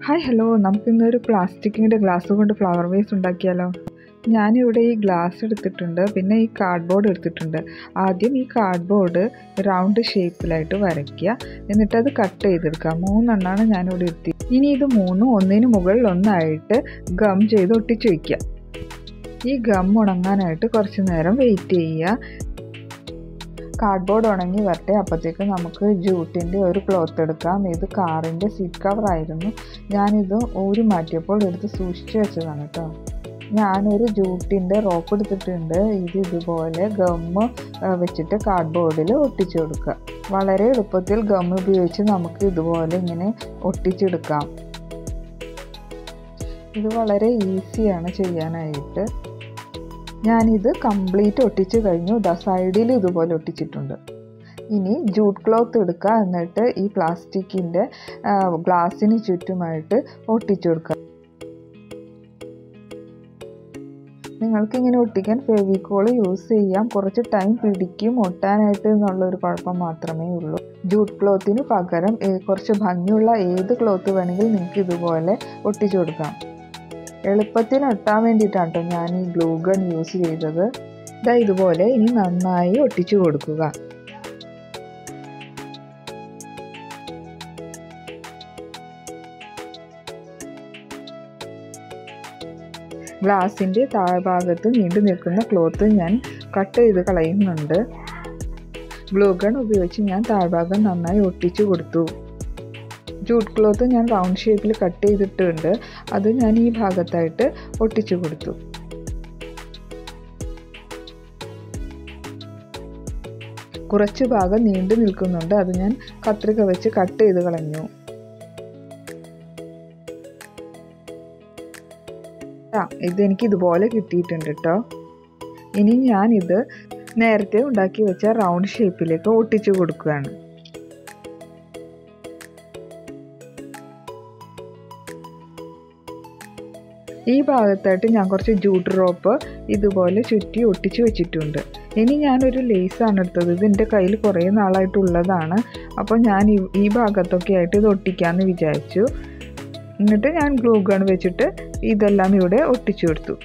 hi hello നമുക്കിന്നൊരു പ്ലാസ്റ്റിക്കിൻ്റെ glass കൊണ്ട് ഫ്ലവർ വേസ് ഉണ്ടാക്കിയാലോ ഞാനിവിടെ ഈ ഗ്ലാസ് എടുത്തിട്ടുണ്ട് പിന്നെ ഈ കാർഡ്ബോർഡ് എടുത്തിട്ടുണ്ട് ആദ്യം ഈ കാർഡ്ബോർഡ് റൗണ്ട് ഷേപ്പിലായിട്ട് വരയ്ക്കുക എന്നിട്ട് അത് കട്ട് ചെയ്തെടുക്കുക മൂന്നെണ്ണമാണ് ഞാനിവിടെ എടുത്തി ഇനി ഇത് മൂന്നും ഒന്നിന് മുകളിൽ ഒന്നായിട്ട് ഗം ചെയ്ത് ഒട്ടിച്ച് വയ്ക്കുക ഈ ഗം ഉണങ്ങാനായിട്ട് കുറച്ച് നേരം വെയിറ്റ് ചെയ്യുക കാർഡ്ബോർഡ് ഉണങ്ങി വരട്ടെ അപ്പോഴത്തേക്ക് നമുക്ക് ജൂട്ടിൻ്റെ ഒരു ക്ലോത്ത് എടുക്കാം ഇത് കാറിൻ്റെ സീറ്റ് കവർ ആയിരുന്നു ഞാനിത് ഊരി മാറ്റിയപ്പോൾ എടുത്ത് സൂക്ഷിച്ച് വെച്ചതാണ് കേട്ടോ ഞാനൊരു ജൂട്ടിൻ്റെ റോപ്പ് എടുത്തിട്ടുണ്ട് ഇത് ഇതുപോലെ ഗമ്മ് വെച്ചിട്ട് കാർഡ്ബോർഡിൽ ഒട്ടിച്ചു കൊടുക്കുക വളരെ എളുപ്പത്തിൽ ഗം ഉപയോഗിച്ച് നമുക്ക് ഇതുപോലെ ഇങ്ങനെ ഒട്ടിച്ചെടുക്കാം ഇത് വളരെ ഈസിയാണ് ചെയ്യാനായിട്ട് ഞാനിത് കംപ്ലീറ്റ് ഒട്ടിച്ച് കഴിഞ്ഞു ദ സൈഡിൽ ഇതുപോലെ ഒട്ടിച്ചിട്ടുണ്ട് ഇനി ജൂട്ട് ക്ലോത്ത് എടുക്കുക എന്നിട്ട് ഈ പ്ലാസ്റ്റിക്കിൻ്റെ ഗ്ലാസ്സിന് ചുറ്റുമായിട്ട് ഒട്ടിച്ചു കൊടുക്കുക നിങ്ങൾക്ക് ഇങ്ങനെ ഒട്ടിക്കാൻ ഫെവിക്കോൾ യൂസ് ചെയ്യാം കുറച്ച് ടൈം പിടിക്കും ഒട്ടാനായിട്ട് എന്നുള്ളൊരു കുഴപ്പം മാത്രമേ ഉള്ളൂ ജൂട്ട് ക്ലോത്തിന് പകരം കുറച്ച് ഭംഗിയുള്ള ഏത് ക്ലോത്ത് വേണമെങ്കിൽ നിങ്ങൾക്ക് ഇതുപോലെ ഒട്ടിച്ചു കൊടുക്കാം എളുപ്പത്തിന് ഒട്ടാൻ വേണ്ടിയിട്ടാണ് കേട്ടോ ഞാൻ ഈ ഗ്ലൂ ഗൺ യൂസ് ചെയ്തത് ഇതാ ഇതുപോലെ ഇനി നന്നായി ഒട്ടിച്ചു കൊടുക്കുക ഗ്ലാസിൻ്റെ താഴ്ഭാഗത്ത് നീണ്ടു നിൽക്കുന്ന ക്ലോത്ത് ഞാൻ കട്ട് ചെയ്ത് കളയുന്നുണ്ട് ഗ്ലൂ ഗൺ ഉപയോഗിച്ച് ഞാൻ താഴ്ഭാഗം നന്നായി ഒട്ടിച്ചു കൊടുത്തു ജൂട്ട് ക്ലോത്ത് ഞാൻ റൗണ്ട് ഷേപ്പിൽ കട്ട് ചെയ്തിട്ടുണ്ട് അത് ഞാൻ ഈ ഭാഗത്തായിട്ട് ഒട്ടിച്ചു കൊടുത്തു കുറച്ച് ഭാഗം നീണ്ടു നിൽക്കുന്നുണ്ട് അത് ഞാൻ കത്രിക വെച്ച് കട്ട് ചെയ്ത് കളഞ്ഞു ആ ഇതെനിക്ക് ഇതുപോലെ കിട്ടിയിട്ടുണ്ട് കേട്ടോ ഇനി ഞാനിത് നേരത്തെ ഉണ്ടാക്കി വെച്ച റൗണ്ട് ഷേപ്പിലേക്ക് ഒട്ടിച്ചു കൊടുക്കുകയാണ് ഈ ഭാഗത്തായിട്ട് ഞാൻ കുറച്ച് ജൂട്ട് റോപ്പ് ഇതുപോലെ ചുറ്റി ഒട്ടിച്ച് വെച്ചിട്ടുണ്ട് ഇനി ഞാനൊരു ലേസാണ് എടുത്തത് ഇത് എൻ്റെ കയ്യിൽ കുറേ നാളായിട്ടുള്ളതാണ് അപ്പോൾ ഞാൻ ഈ ഭാഗത്തൊക്കെ ആയിട്ട് ഇത് ഒട്ടിക്കാമെന്ന് വിചാരിച്ചു എന്നിട്ട് ഞാൻ ഗ്ലൂ ഗൺ വെച്ചിട്ട് ഇതെല്ലാം ഇവിടെ ഒട്ടിച്ചു കൊടുത്തു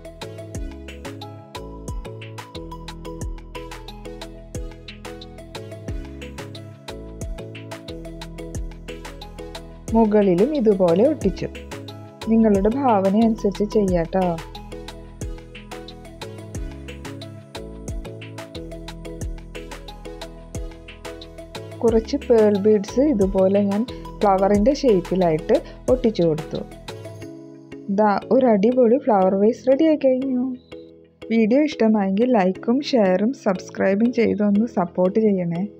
മുകളിലും ഇതുപോലെ ഒട്ടിച്ചു നിങ്ങളുടെ ഭാവന അനുസരിച്ച് ചെയ്യാട്ടോ കുറച്ച് പേൾ ബീഡ്സ് ഇതുപോലെ ഞാൻ ഫ്ലവറിൻ്റെ ഷേപ്പിലായിട്ട് ഒട്ടിച്ചു കൊടുത്തു ദാ ഒരു അടിപൊളി ഫ്ലവർ വേസ് റെഡി ആയി കഴിഞ്ഞു വീഡിയോ ഇഷ്ടമായെങ്കിൽ ലൈക്കും ഷെയറും സബ്സ്ക്രൈബും ചെയ്തൊന്ന് സപ്പോർട്ട് ചെയ്യണേ